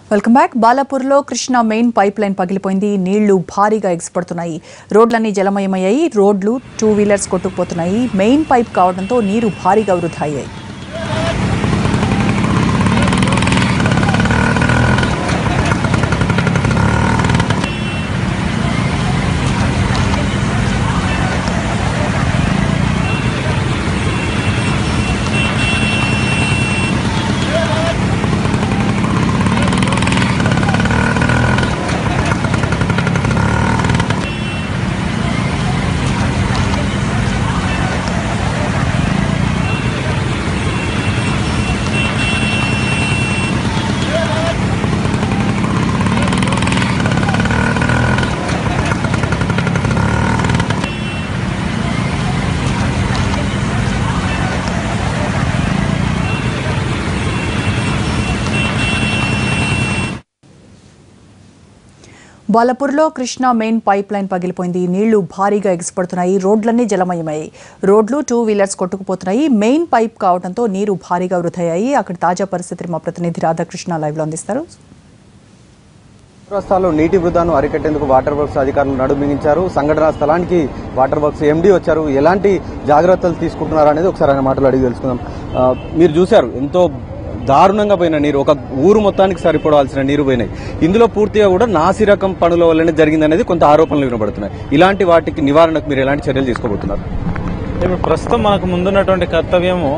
welcome back బాలాపూర్లో Krishna main pipe line పగిలిపోయింది నీళ్లు భారీగా ఎగిసిపడుతున్నాయి రోడ్లన్నీ జలమయమయ్యాయి రోడ్లు టూ వీలర్స్ కొట్టుకుపోతున్నాయి మెయిన్ పైప్ కావడంతో నీరు భారీగా వృధా అయ్యాయి బాలపూర్లో కృష్ణా మెయిన్ పైప్ లైన్ పగిలిపోయింది నీళ్లు భారీగా ఎగిసిపడుతున్నాయి రోడ్లన్నీ జలమయమయ్యాయి రోడ్లు టూ వీలర్స్ కొట్టుకుపోతున్నాయి మెయిన్ పైప్ కావడంతో నీరు భారీగా వృధయ్యాయి అక్కడ తాజా పరిస్థితిని మా ప్రతినిధి రాధాకృష్ణ లైవ్ లో అందిస్తారు రాష్ట్రాల్లో నీటి వృధాను అరికట్టేందుకు వాటర్ వర్క్స్ అధికారులు నడుమించారు సంఘటనా స్థలానికి వాటర్ వర్క్స్ ఎండీ వచ్చారు ఎలాంటి జాగ్రత్తలు తీసుకుంటున్నారు అనేది ఒకసారి ఆయన మాటలు అడిగి తెలుసుకుందాం ఆ, మీరు చూశారు ఎంతో దారుణంగా పోయిన నీరు ఒక ఊరు మొత్తానికి సరిపడాల్సిన నీరు పోయినాయి ఇందులో పూర్తిగా కూడా నాసి రకం పనుల వల్లనే జరిగిందనేది కొంత ఆరోపణలు వినబడుతున్నాయి ఇలాంటి వాటికి నివారణకు మీరు ఎలాంటి చర్యలు తీసుకోబోతున్నారు ఇప్పుడు ప్రస్తుతం మనకు ముందున్నటువంటి కర్తవ్యము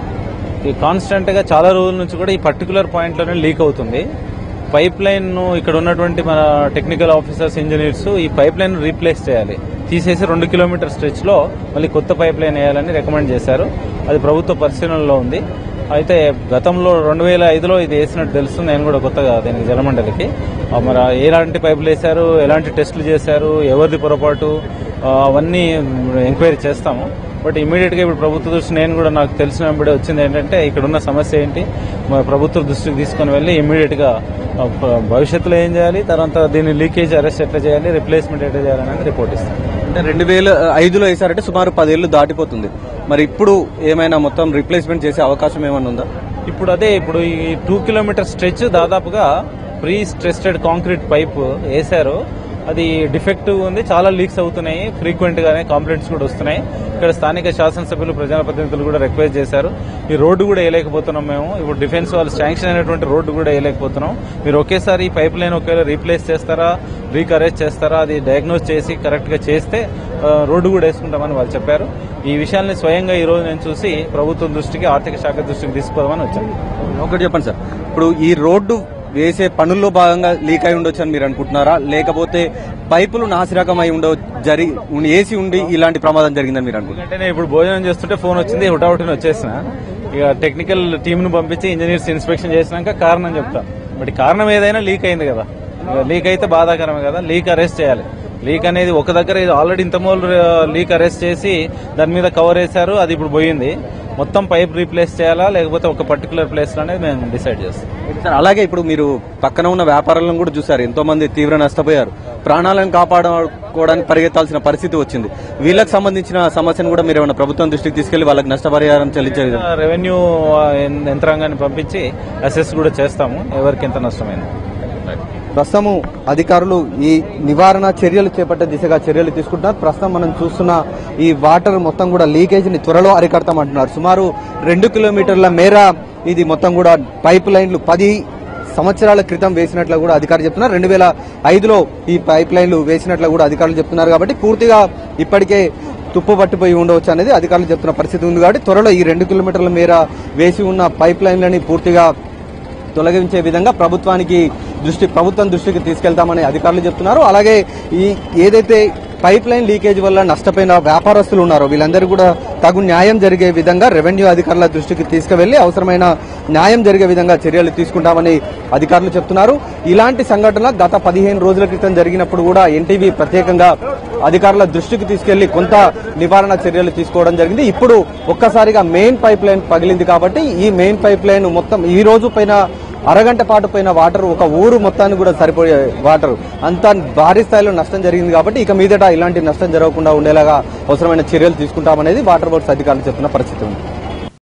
ఈ కాన్స్టెంట్ గా చాలా రోజుల నుంచి కూడా ఈ పర్టికులర్ పాయింట్ లోనే లీక్ అవుతుంది పైప్ లైన్ ను ఇక్కడ ఉన్నటువంటి మన టెక్నికల్ ఆఫీసర్స్ ఇంజనీర్స్ ఈ పైప్ లైన్ రీప్లేస్ చేయాలి తీసేసి రెండు కిలోమీటర్ స్ట్రెచ్ లో మళ్ళీ కొత్త పైప్ లైన్ వేయాలని రికమెండ్ చేశారు అది ప్రభుత్వ పరిశీలనలో ఉంది అయితే గతంలో రెండు వేల ఐదులో ఇది వేసినట్టు తెలుస్తుంది నేను కూడా కొత్తగా దీనికి జలమండలికి ఆ, మరి ఎలాంటి పైపులు వేశారు ఎలాంటి టెస్టులు చేశారు ఎవరిది పొరపాటు ఆ, అవన్నీ ఎంక్వైరీ చేస్తాము బట్ ఇమీడియట్ గా ఇప్పుడు ప్రభుత్వ దృష్టి నేను కూడా నాకు తెలిసిన వెంబడి వచ్చింది ఏంటంటే ఇక్కడ ఉన్న సమస్య ఏంటి మా ప్రభుత్వ దృష్టికి తీసుకొని వెళ్ళి ఇమీడియట్ గా ఆ, భ- భవిష్యత్తులో ఏం చేయాలి తర్వాత దీన్ని లీకేజ్ అరెస్ట్ ఎట్లా చేయాలి రిప్లేస్మెంట్ ఎట్లా చేయాలనేది రిపోర్ట్ ఇస్తాం అంటే రెండు వేల ఐదులో వేసారంటే సుమారు పదేళ్లు దాటిపోతుంది మరి ఇప్పుడు ఏమైనా మొత్తం రీప్లేస్మెంట్ చేసే అవకాశం ఏమైనా ఉందా ఇప్పుడు అదే ఇప్పుడు ఈ టూ కిలోమీటర్ స్ట్రెచ్ దాదాపుగా ప్రీ స్ట్రెస్టెడ్ కాంక్రీట్ పైప్ వేశారు అది డిఫెక్టివ్ ఉంది చాలా లీక్స్ అవుతున్నాయి ఫ్రీక్వెంట్ గానే కంప్లైంట్స్ కూడా వస్తున్నాయి ఇక్కడ స్థానిక శాసనసభ్యులు ప్రజాప్రతినిధులు కూడా రిక్వెస్ట్ చేశారు ఈ రోడ్డు కూడా వేయలేకపోతున్నాం మేము ఇప్పుడు డిఫెన్స్ వాళ్ళు శాంక్షన్ అయినటువంటి రోడ్డు కూడా వేయలేకపోతున్నాం మీరు ఒకేసారి ఈ పైప్ లైన్ ఒకవేళ రీప్లేస్ చేస్తారా రీకరేజ్ చేస్తారా అది డయాగ్నోస్ చేసి కరెక్ట్ గా చేస్తే ఆ, రోడ్డు కూడా వేసుకుంటామని వాళ్ళు చెప్పారు ఈ విషయాల్ని స్వయంగా ఈ రోజు నేను చూసి ప్రభుత్వం దృష్టికి ఆర్థిక శాఖ దృష్టికి తీసుకుపోదామని వచ్చాను ఒకటి చెప్పండి సార్ ఇప్పుడు ఈ రోడ్డు వేసే పనుల్లో భాగంగా లీక్ అయి ఉండొచ్చు అని మీరు అనుకుంటున్నారా లేకపోతే పైపులు నాసిరకం అయి ఉండవు జరి ఏసీ ఉండి ఇలాంటి ప్రమాదం జరిగిందని మీరు అనుకుంటున్నారు ఎందుకంటే నేను ఇప్పుడు భోజనం చేస్తుంటే ఫోన్ వచ్చింది హుటాహుటిన వచ్చేసిన ఇక టెక్నికల్ టీమ్ ను పంపించి ఇంజనీర్స్ ఇన్స్పెక్షన్ చేసినాక కారణం చెప్తా బట్ ఈ కారణం ఏదైనా లీక్ అయింది కదా లీక్ అయితే బాధాకరమే కదా లీక్ అరెస్ట్ చేయాలి లీక్ అనేది ఒక దగ్గర ఇది ఆల్రెడీ ఇంతమూలు లీక్ అరెస్ట్ చేసి దాని మీద కవర్ వేశారు అది ఇప్పుడు పోయింది మొత్తం పైప్ రీప్లేస్ చేయాలా లేకపోతే ఒక పర్టికులర్ ప్లేస్ అనేది మేము డిసైడ్ చేస్తాం సార్ అలాగే ఇప్పుడు మీరు పక్కన ఉన్న వ్యాపారాలను కూడా చూసారు ఎంతో మంది తీవ్ర నష్టపోయారు ప్రాణాలను కాపాడుకోవడానికి పరిగెత్తాల్సిన పరిస్థితి వచ్చింది వీళ్ళకి సంబంధించిన సమస్యను కూడా మీరు ఏమైనా ప్రభుత్వం దృష్టికి తీసుకెళ్లి వాళ్ళకి నష్టపరిహారం చెల్లించేది రెవెన్యూ యంత్రాంగాన్ని పంపించి అసెస్ కూడా చేస్తాము ఎవరికి ఎంత నష్టమైంది ప్రస్తుతము అధికారులు ఈ నివారణ చర్యలు చేపట్టే దిశగా చర్యలు తీసుకుంటున్నారు ప్రస్తుతం మనం చూస్తున్న ఈ వాటర్ మొత్తం కూడా లీకేజ్ ని త్వరలో అరికడతామంటున్నారు సుమారు రెండు కిలోమీటర్ల మేర ఇది మొత్తం కూడా పైప్ లైన్లు పది సంవత్సరాల క్రితం వేసినట్లు కూడా అధికారులు చెప్తున్నారు రెండు వేల ఐదులో ఈ పైప్ లైన్లు వేసినట్లు కూడా అధికారులు చెప్తున్నారు కాబట్టి పూర్తిగా ఇప్పటికే తుప్పు పట్టిపోయి ఉండవచ్చు అనేది అధికారులు చెప్తున్న పరిస్థితి ఉంది కాబట్టి త్వరలో ఈ రెండు కిలోమీటర్ల మేర వేసి ఉన్న పైప్ లైన్లని పూర్తిగా తొలగించే విధంగా ప్రభుత్వానికి దృష్టి ప్రభుత్వం దృష్టికి తీసుకెళ్తామని అధికారులు చెప్తున్నారు అలాగే ఈ ఏదైతే పైప్ లైన్ లీకేజ్ వల్ల నష్టపోయిన వ్యాపారస్తులు ఉన్నారో వీళ్ళందరూ కూడా తగు న్యాయం జరిగే విధంగా రెవెన్యూ అధికారుల దృష్టికి తీసుకువెళ్లి అవసరమైన న్యాయం జరిగే విధంగా చర్యలు తీసుకుంటామని అధికారులు చెప్తున్నారు ఇలాంటి సంఘటన గత పదిహేను రోజుల క్రితం జరిగినప్పుడు కూడా ఎన్టీవీ ప్రత్యేకంగా అధికారుల దృష్టికి తీసుకెళ్లి కొంత నివారణ చర్యలు తీసుకోవడం జరిగింది ఇప్పుడు ఒక్కసారిగా మెయిన్ పైప్ లైన్ పగిలింది కాబట్టి ఈ మెయిన్ పైప్ లైన్ మొత్తం ఈ రోజు పైన అరగంట పాటు పోయిన వాటర్ ఒక ఊరు మొత్తానికి కూడా సరిపోయే వాటర్ అంత భారీ స్థాయిలో నష్టం జరిగింది కాబట్టి ఇక మీదట ఇలాంటి నష్టం జరగకుండా ఉండేలాగా అవసరమైన చర్యలు తీసుకుంటామనేది వాటర్ బోర్డ్స్ అధికారులు చెప్తున్న పరిస్థితి ఉంది